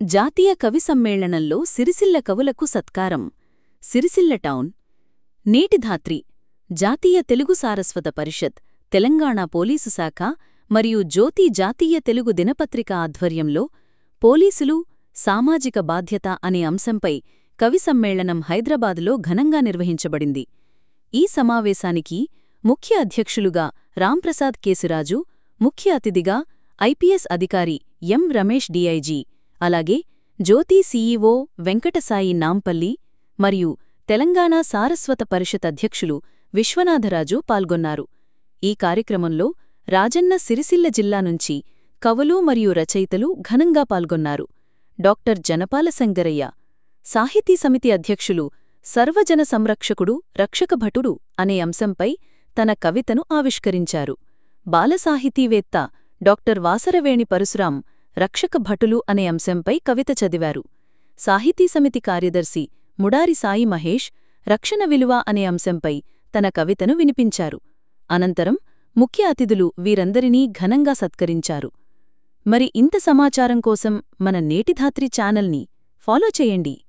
జాతీయ కవి సమ్మేళనంలో సిరిసిల్ల కవులకు సత్కారం సిరిసిల్ల టౌన్ నేటిధాత్రి జాతీయ తెలుగు సారస్వత పరిషత్ తెలంగాణ పోలీసు శాఖ మరియు జ్యోతి జాతీయ తెలుగు దినపత్రిక ఆధ్వర్యంలో పోలీసులు సామాజిక బాధ్యత అనే అంశంపై కవి సమ్మేళనం హైదరాబాదులో ఘనంగా నిర్వహించబడింది ఈ సమావేశానికి ముఖ్య అధ్యక్షులుగా రాంప్రసాద్ కేసురాజు ముఖ్య అతిథిగా ఐపీఎస్ అధికారి ఎం రమేష్ డీఐజీ అలాగే జ్యోతి సీఈఓ వెంకటసాయి నాంపల్లి మరియు తెలంగాణ సారస్వత పరిషత్ అధ్యక్షులు విశ్వనాథరాజు పాల్గొన్నారు ఈ కార్యక్రమంలో రాజన్న సిరిసిల్ల జిల్లా నుంచి కవులు మరియు రచయితలు ఘనంగా పాల్గొన్నారు డాక్టర్ జనపాల సంగరయ్య సాహితీ సమితి అధ్యక్షులు సర్వజన సంరక్షకుడు రక్షకభటుడు అనే అంశంపై తన కవితను ఆవిష్కరించారు బాలసాహితీవేత్త డాక్టర్ వాసరవేణి పరశురాం రక్షకభటులు అనే అంశంపై కవిత చదివారు సాహితీ సమితి కార్యదర్శి ముడారి సాయి మహేష్ రక్షణ విలువ అనే అంశంపై తన కవితను వినిపించారు అనంతరం ముఖ్య అతిథులు వీరందరినీ ఘనంగా సత్కరించారు మరి ఇంత సమాచారం కోసం మన నేటిధాత్రి ఛానల్ని ఫాలో చేయండి